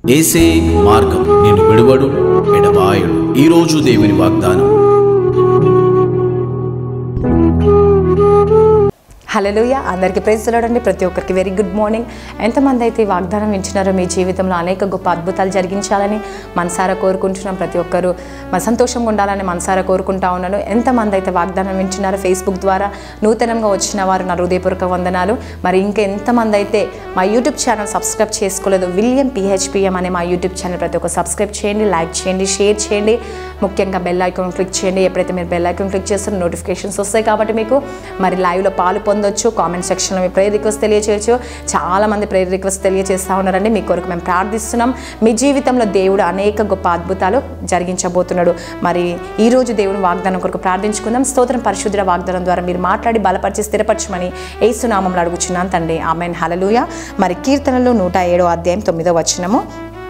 ఏసే మార్గం నేను విడువడు ఎడబాయడు ఈరోజు దేవుని వాగ్దానం హలోయ అందరికీ ప్రైజ్ చూడండి ప్రతి ఒక్కరికి వెరీ గుడ్ మార్నింగ్ ఎంతమంది అయితే ఈ వాగ్దానం వింటున్నారో మీ జీవితంలో అనేక గొప్ప అద్భుతాలు జరిగించాలని మనసారా కోరుకుంటున్నాం ప్రతి ఒక్కరు మన సంతోషంగా ఉండాలని మనసారా కోరుకుంటా ఉన్నాను ఎంతమంది అయితే వాగ్దానం వింటున్నారో ఫేస్బుక్ ద్వారా నూతనంగా వచ్చిన వారు నా హృదయపూర్వక వందనాలు మరి ఇంకా ఎంతమంది అయితే మా యూట్యూబ్ ఛానల్ సబ్స్క్రైబ్ చేసుకోలేదు విలియం పిహెచ్పిఎం అనే మా యూట్యూబ్ ఛానల్ ప్రతి ఒక్క సబ్స్క్రైబ్ చేయండి లైక్ చేయండి షేర్ చేయండి ముఖ్యంగా బెల్ ఐకాన్ క్లిక్ చేయండి ఎప్పుడైతే మీరు బెల్ ఐకాన్ క్లిక్ చేస్తారో నోటిఫికేషన్స్ వస్తాయి కాబట్టి మీకు మరి లైవ్లో పాలు పొందొచ్చు కామెంట్ సెక్షన్లో మీ ప్రేయర్ రిక్వెస్ట్ తెలియచేయచ్చు చాలా మంది ప్రేయర్ రిక్వెస్ట్ తెలియజేస్తూ ఉన్నారండి మీ కొరకు మేము ప్రార్థిస్తున్నాం మీ జీవితంలో దేవుడు అనేక గొప్ప అద్భుతాలు జరిగించబోతున్నాడు మరి ఈ రోజు దేవుని వాగ్దానం కొరకు ప్రార్థించుకుందాం స్తోత్రం పరిశుద్ధ వాగ్దానం ద్వారా మీరు మాట్లాడి బలపరిచి స్థిరపరచమని ఏసునామంలో అడుగుచున్నాను తండ్రి ఆమెన్ హలలుయ మరి కీర్తనలు నూట ఏడో అధ్యాయం తొమ్మిదో వచనము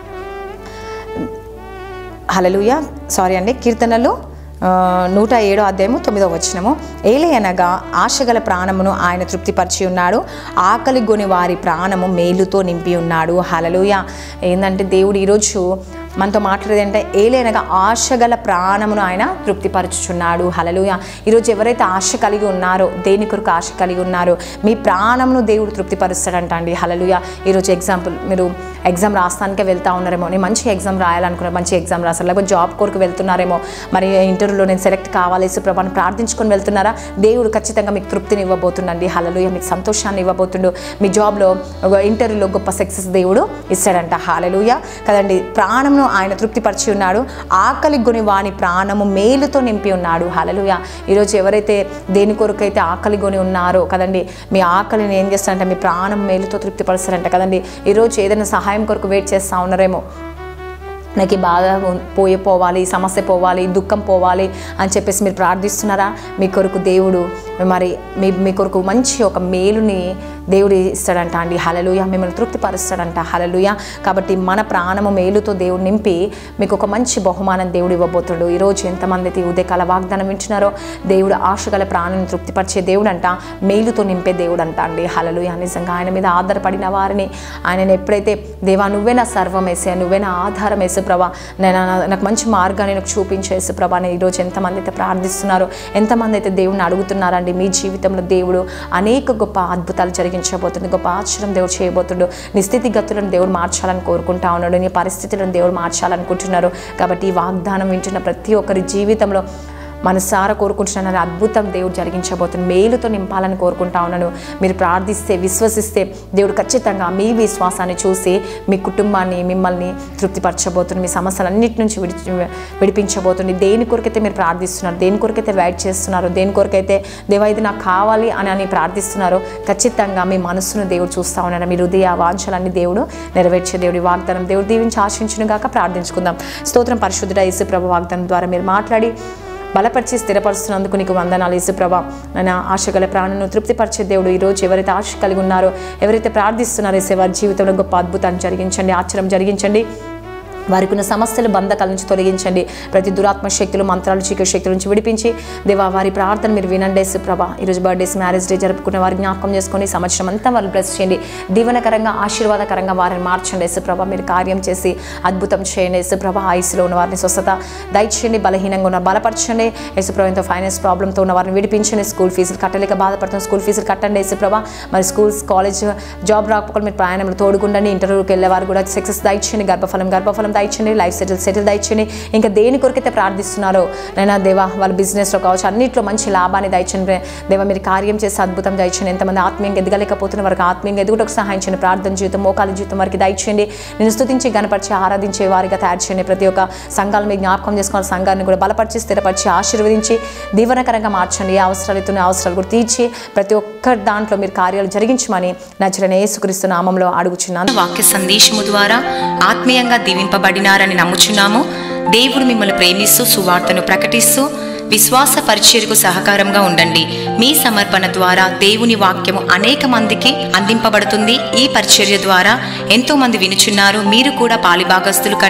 హలలుయ సారీ అండి కీర్తనలు ఆ, నూట ఏడో అధ్యాయము తొమ్మిదో వచనము ఏలే అనగా ఆశగల ప్రాణమును ఆయన తృప్తిపరిచి ఉన్నాడు ఆకలి గొని వారి ప్రాణము మేలుతో నింపి ఉన్నాడు హలలుయ ఏంటంటే దేవుడు ఈరోజు మనతో మాట్లాడేది అంటే ఏలేనగా ఆశగల ప్రాణమును ఆయన తృప్తిపరచుచున్నాడు హలలుయ ఈరోజు ఎవరైతే ఆశ కలిగి ఉన్నారో దేని కొరకు ఆశ కలిగి ఉన్నారో మీ ప్రాణమును దేవుడు తృప్తిపరుస్తాడంట అండి హలలుయ ఈరోజు ఎగ్జాంపుల్ మీరు ఎగ్జామ్ రాస్తానికే వెళ్తా ఉన్నారేమో నేను మంచి ఎగ్జామ్ రాయాలనుకున్నారు మంచి ఎగ్జామ్ రాస్తారు లేకపోతే జాబ్ కొరకు వెళ్తున్నారేమో మరి ఇంటర్వ్యూలో నేను సెలెక్ట్ కావాలి సుప్రభాన్ని ప్రార్థించుకొని వెళ్తున్నారా దేవుడు ఖచ్చితంగా మీకు తృప్తిని ఇవ్వబోతుండండి హలలుయ మీకు సంతోషాన్ని ఇవ్వబోతుండు మీ జాబ్లో ఒక ఇంటర్వ్యూలో గొప్ప సక్సెస్ దేవుడు ఇస్తాడంట హాలలుయ కదండి ప్రాణమును ఆయన తృప్తిపరిచి ఉన్నాడు ఆకలి గుని వాని ప్రాణము మేలుతో నింపి ఉన్నాడు హలలుయ ఈరోజు ఎవరైతే దేని కొరకైతే ఆకలి కొని ఉన్నారో కదండి మీ ఆకలిని ఏం చేస్తారంటే మీ ప్రాణం మేలుతో తృప్తిపరుస్తారంట కదండి ఈరోజు ఏదైనా సహాయం కొరకు వెయిట్ చేస్తూ ఉన్నారేమో నాకు ఈ బాధ ఉన్- పోయే పోవాలి ఈ సమస్య పోవాలి ఈ దుఃఖం పోవాలి అని చెప్పేసి మీరు ప్రార్థిస్తున్నారా మీ కొరకు దేవుడు మరి మీ మీ కొరకు మంచి ఒక మేలుని దేవుడు ఇస్తాడంట అండి హలలుయ మిమ్మల్ని తృప్తిపరుస్తాడంట హలలుయ కాబట్టి మన ప్రాణము మేలుతో దేవుడు నింపి మీకు ఒక మంచి బహుమానం దేవుడు ఇవ్వబోతుడు ఈరోజు ఎంతమంది అయితే ఈ ఉదయకాల వాగ్దానం వింటున్నారో దేవుడు ఆశగల ప్రాణాన్ని తృప్తిపరిచే దేవుడు అంట మేలుతో నింపే దేవుడు అంట అండి హలలుయ నిజంగా ఆయన మీద ఆధారపడిన వారిని ఆయనను ఎప్పుడైతే దేవా నువ్వే నా సర్వం వేసే నువ్వే నా ఆధారం వేసే ప్రభా నేను నా- నాకు మంచి మార్గాన్ని నాకు చూపించేసి ప్రభా నేను ఈరోజు ఎంతమంది అయితే ప్రార్థిస్తున్నారో ఎంతమంది అయితే దేవుడిని అడుగుతున్నారండి మీ జీవితంలో దేవుడు అనేక గొప్ప అద్భుతాలు జరిగించబోతుంది గొప్ప ఆశ్చర్యం దేవుడు చేయబోతుండు నీ స్థితిగతులను దేవుడు మార్చాలని కోరుకుంటా ఉన్నాడు నీ పరిస్థితులను దేవుడు మార్చాలనుకుంటున్నారు కాబట్టి ఈ వాగ్దానం వింటున్న ప్రతి ఒక్కరి జీవితంలో మనసారా కోరుకుంటున్నాను అద్భుతం దేవుడు జరిగించబోతుంది మేలుతో నింపాలని కోరుకుంటా ఉన్నాను మీరు ప్రార్థిస్తే విశ్వసిస్తే దేవుడు ఖచ్చితంగా మీ విశ్వాసాన్ని చూసి మీ కుటుంబాన్ని మిమ్మల్ని తృప్తిపరచబోతుంది మీ సమస్యలన్నిటి నుంచి విడిచి విడిపించబోతుంది దేని కొరకైతే మీరు ప్రార్థిస్తున్నారు దేని కొరకైతే వెయిట్ చేస్తున్నారు దేని కొరకైతే దేవా ఇది నాకు కావాలి అని అని ప్రార్థిస్తున్నారో ఖచ్చితంగా మీ మనసును దేవుడు చూస్తూ ఉన్నారు మీ హృదయ వాంఛలన్నీ దేవుడు నెరవేర్చే దేవుడి వాగ్దానం దేవుడు దీవించి ఆశించును గాక ప్రార్థించుకుందాం స్తోత్రం పరిశుద్ధుడ యేసు ప్రభు వాగ్దానం ద్వారా మీరు మాట్లాడి బలపరిచి స్థిరపరుస్తున్నందుకు నీకు వందనాలు యేసుప్రభ నా ఆశగల ప్రాణను తృప్తిపరిచే దేవుడు ఈరోజు ఎవరైతే ఆశ కలిగి ఉన్నారో ఎవరైతే ప్రార్థిస్తున్నారో యేసే వారి జీవితంలో గొప్ప అద్భుతాన్ని జరిగించండి ఆశ్చర్యం జరిగించండి వారికి ఉన్న సమస్యలు బంధకాల నుంచి తొలగించండి ప్రతి దురాత్మ శక్తులు మంత్రాలు చీకటి శక్తుల నుంచి విడిపించి దేవా వారి ప్రార్థన మీరు వినండి ప్రభా ఈరోజు బర్త్డేస్ మ్యారేజ్ డే జరుపుకున్న వారి జ్ఞాపకం చేసుకొని ఈ సంవత్సరం అంతా వాళ్ళు బ్లెస్ చేయండి దీవనకరంగా ఆశీర్వాదకరంగా వారిని మార్చండి ప్రభా మీరు కార్యం చేసి అద్భుతం చేయండి ప్రభా ఆయుస్లో ఉన్న వారిని స్వస్థత దయచేయండి బలహీనంగా ఉన్న బలపరచండి యేసుప్రభుతో ఫైనాన్స్ ప్రాబ్లంతో ఉన్న వారిని విడిపించండి స్కూల్ ఫీజులు కట్టలేక బాధపడుతున్న స్కూల్ ఫీజులు కట్టండి యేసుప్రభ మరి స్కూల్స్ కాలేజ్ జాబ్ రాకపోతే మీరు ప్రయాణంలో తోడుకుండండి ఇంటర్వ్యూకి వెళ్ళే వారు కూడా సక్సెస్ దయచేయండి గర్భఫలం గర్భఫలం దయచేయండి లైఫ్ సెటిల్ సెటిల్ దయచేయండి ఇంకా దేని కొరకైతే ప్రార్థిస్తున్నారో నైనా దేవా వాళ్ళ బిజినెస్లో కావచ్చు అన్నింటిలో మంచి లాభాన్ని దయచేయండి దేవా మీరు కార్యం చేసి అద్భుతం దయచేయండి ఎంతమంది ఆత్మీయంగా ఎదగలేకపోతున్న వారికి ఆత్మీయంగా ఎదుగుటకు సహాయం చేయండి ప్రార్థన జీవితం మోకాల జీవితం వారికి దయచేయండి నేను స్తుతించి గణపరిచి ఆరాధించే వారిగా తయారు చేయండి ప్రతి ఒక్క సంఘాలు మీ జ్ఞాపకం చేసుకోవాలి సంఘాన్ని కూడా బలపరిచి స్థిరపరిచి ఆశీర్వదించి దీవనకరంగా మార్చండి ఏ అవసరాలు ఇస్తున్న అవసరాలు కూడా తీర్చి ప్రతి ఒక్క దాంట్లో మీరు కార్యాలు జరిగించమని నచ్చరని యేసుక్రీస్తు నామంలో అడుగుచున్నాను వాక్య సందేశము ద్వారా ఆత్మీయంగా దీవింపబడినారని నమ్ముచున్నాము దేవుడు మిమ్మల్ని ప్రేమిస్తూ సువార్తను ప్రకటిస్తూ విశ్వాస పరిచర్యకు సహకారంగా ఉండండి మీ సమర్పణ ద్వారా దేవుని వాక్యము అనేక మందికి అందింపబడుతుంది ఈ పరిచర్య ద్వారా ఎంతో మంది వినుచున్నారు మీరు కూడా పాలిభాగస్తులు కండి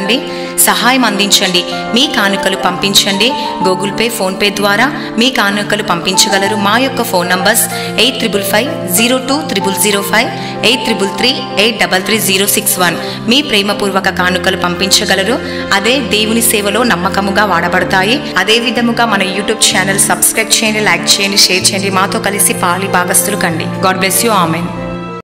సహాయం అందించండి మీ కానుకలు పంపించండి గూగుల్ పే ఫోన్పే ద్వారా మీ కానుకలు పంపించగలరు మా యొక్క phone numbers eight triple five zero two triple zero five eight triple three eight double three zero six one మీ ప్రేమపూర్వక కానుకలు పంపించగలరు అదే దేవుని సేవలో నమ్మకముగా వాడబడతాయి అదే విధముగా మన యూట్యూబ్ ఛానల్ సబ్స్క్రైబ్ చేయండి లైక్ చేయండి షేర్ చేయండి మాతో కలిసి పాలి భాగస్తులు కండి గాడ్ బ్లెస్ యూ ఆమెన్